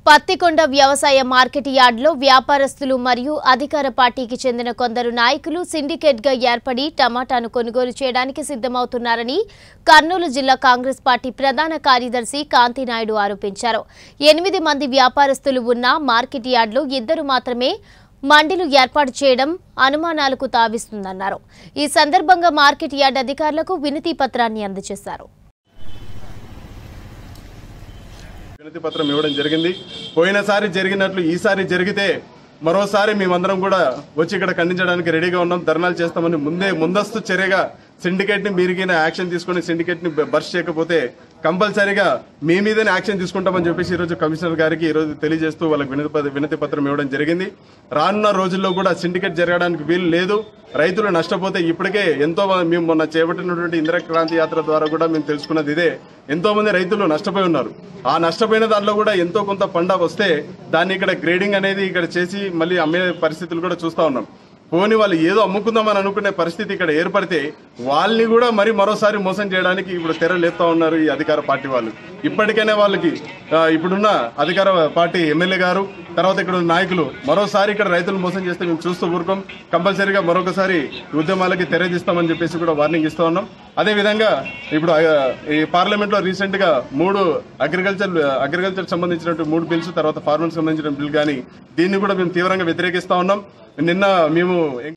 పత్తికొండ వ్యవసాయ మార్కెట్ యార్డులో వ్యాపారస్తులు మరియు అధికార పార్టీకి చెందిన కొందరు నాయకులు సిండికేట్ గా ఏర్పడి టమాటాను కొనుగోలు చేయడానికి సిద్ధమవుతున్నారని కర్నూలు జిల్లా కాంగ్రెస్ పార్టీ ప్రధాన కార్యదర్శి కాంతినాయుడు ఆరోపించారు ఎనిమిది మంది వ్యాపారస్తులు ఉన్న మార్కెట్ యార్డులో ఇద్దరు మాత్రమే మండిలు ఏర్పాటు చేయడం అనుమానాలకు తావిస్తుందన్నారు ఈ సందర్భంగా మార్కెట్ యార్డ్ అధికారులకు వినతి పత్రాన్ని అందజేశారు వినతి పత్రం ఇవ్వడం జరిగింది పోయినసారి జరిగినట్లు ఈసారి జరిగితే మరోసారి మేమందరం కూడా వచ్చి ఇక్కడ ఖండించడానికి రెడీగా ఉన్నాం ధర్నాలు చేస్తామని ముందే ముందస్తు చర్యగా సిండికేట్ ని మీరిగిన యాక్షన్ తీసుకుని సిండికేట్ ని బర్స్ట్ చేయకపోతే కంపల్సరీగా మీ మీదనే యాక్షన్ తీసుకుంటామని చెప్పేసి ఈరోజు కమిషనర్ గారికి ఈరోజు తెలియజేస్తూ వాళ్ళకి వినతి పత్ర- వినతి పత్రం ఇవ్వడం జరిగింది రానున్న రోజుల్లో కూడా సిండికేట్ జరగడానికి వీలు లేదు రైతులు నష్టపోతే ఇప్పటికే ఎంతో మంది మేము మొన్న చేపట్టినటువంటి ఇందిరా క్రాంతి యాత్ర ద్వారా కూడా మేము తెలుసుకున్నది ఇదే ఎంతో మంది రైతులు నష్టపోయి ఉన్నారు ఆ నష్టపోయిన దాంట్లో కూడా ఎంతో కొంత పంట వస్తే దాన్ని ఇక్కడ గ్రేడింగ్ అనేది ఇక్కడ చేసి మళ్ళీ అమ్మే పరిస్థితులు కూడా చూస్తా ఉన్నాం పోని వాళ్ళు ఏదో అమ్ముకుందామని అనుకునే పరిస్థితి ఇక్కడ ఏర్పడితే వాళ్ళని కూడా మరి మరోసారి మోసం చేయడానికి ఇప్పుడు తెర లేపుతా ఉన్నారు ఈ అధికార పార్టీ వాళ్ళు ఇప్పటికైనా వాళ్ళకి ఆ, ఇప్పుడున్న అధికార పార్టీ ఎమ్మెల్యే గారు తర్వాత ఇక్కడ ఉన్న నాయకులు మరోసారి ఇక్కడ రైతులు మోసం చేస్తే మేము చూస్తూ ఊరుకోం కంపల్సరీగా మరొకసారి ఈ ఉద్యమాలకి తెరదీస్తామని చెప్పేసి కూడా వార్నింగ్ ఇస్తా ఉన్నాం అదే విధంగా ఇప్పుడు ఆ, ఈ పార్లమెంట్ లో రీసెంట్ గా మూడు అగ్రికల్చర్ అగ్రికల్చర్ సంబంధించినటువంటి మూడు బిల్స్ తర్వాత ఫార్మర్స్ సంబంధించిన బిల్ కానీ దీన్ని కూడా మేము తీవ్రంగా వ్యతిరేకిస్తా ఉన్నాం నిన్న మేము